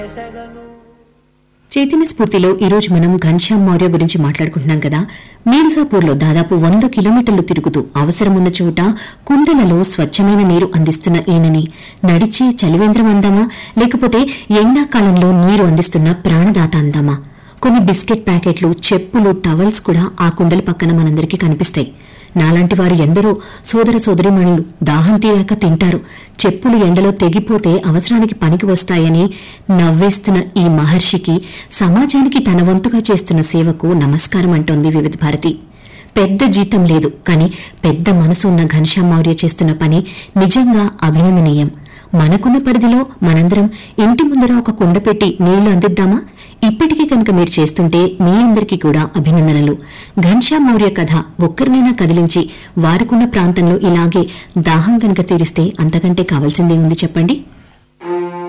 చైతన్య స్ఫూర్తిలో ఈ రోజు మనం ఘన్శ్యామ్ మౌర్య గురించి మాట్లాడుకుంటున్నాం కదా మీర్జాపూర్లో దాదాపు వంద కిలోమీటర్లు తిరుగుతూ అవసరమున్న చోట కుండలలో స్వచ్ఛమైన నీరు అందిస్తున్న ఈయనని నడిచే చలివేంద్రం అందామా లేకపోతే ఎండాకాలంలో నీరు అందిస్తున్న ప్రాణదాత అందామా కొన్ని బిస్కెట్ ప్యాకెట్లు చెప్పులు టవల్స్ కూడా ఆ కుండల పక్కన మనందరికీ కనిపిస్తాయి నాలాంటి వారు ఎందరో సోదర సోదరిమణులు దాహం తీరాక తింటారు చెప్పులు ఎండలో తెగిపోతే అవసరానికి పనికి వస్తాయని నవ్వేస్తున్న ఈ మహర్షికి సమాజానికి తన వంతుగా చేస్తున్న సేవకు నమస్కారం అంటోంది వివిధ భారతి పెద్ద జీతం లేదు కానీ పెద్ద మనసు ఉన్న ఘనశ్యామ్ మౌర్య చేస్తున్న పని నిజంగా అభినందనీయం మనకున్న పరిధిలో మనందరం ఇంటి ముందర ఒక కుండ పెట్టి నీళ్లు అందిద్దామా ఇప్పటికీ కనుక మీరు చేస్తుంటే మీ అందరికీ కూడా అభినందనలు ఘన్శ్యామ్ మౌర్య కథ ఒక్కరినైనా కదిలించి వారికున్న ప్రాంతంలో ఇలాగే దాహం కనుక తీరిస్తే అంతకంటే కావాల్సిందే ఉంది చెప్పండి